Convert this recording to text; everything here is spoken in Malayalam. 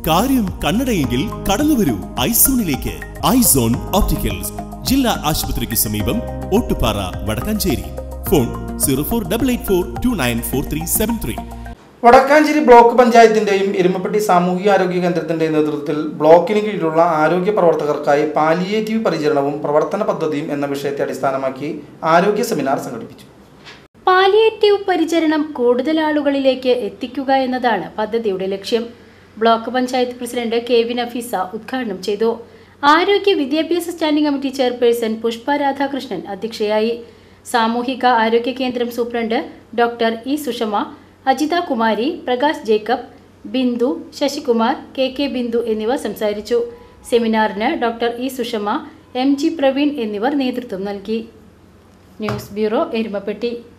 കാര്യം കണ്ണടയെങ്കിൽ കടന്നു വരൂ ഐസോണിലേക്ക് ഐസോൺ ഓപ്റ്റിക്കൽസ് ജില്ലാ ആശുപത്രിക്ക് സമീപം Ottupara Vadakkanchery phone zero four double eight four two nine four three seven three Vadakkanchery block പഞ്ചായത്തിന്റെയും എരുമപ്പെട്ടി സാമൂഹികാരോഗ്യ കേന്ദ്രത്തിന്റെയും നേതൃത്വത്തിൽ ബ്ലോക്കിന് കീഴിലുള്ള ആരോഗ്യ പ്രവർത്തകർക്കായി പാലിയേറ്റീവ് പരിചരണവും പ്രവർത്തന പദ്ധതിയും എന്ന വിഷയത്തെ അടിസ്ഥാനമാക്കി ആരോഗ്യ സെമിനാർ സംഘടിപ്പിച്ചു പാലിയേറ്റീവ് പരിചരണം കൂടുതൽ ആളുകളിലേക്ക് എത്തിക്കുക എന്നതാണ് പദ്ധതിയുടെ ലക്ഷ്യം block panchayat president K V Nafeesa ഉദ്ഘാടനം ചെയ്തു ആരോഗ്യ വിദ്യാഭ്യാസ standing committee chairperson Pushpa Radhakrishnan അധ്യക്ഷയായി സാമൂഹിക ആരോഗ്യ കേന്ദ്രം superintendent doctor E Sushama Ajitha Kumari Prakash Jacob Bindu Sasikumar K K Bindu എന്നിവർ സംസാരിച്ചു സെമിനാറിന് doctor E Sushama M G Praveen എന്നിവർ നേതൃത്വം നൽകി ന്യൂസ് ബ്യൂറോ എരുമപ്പെട്ടി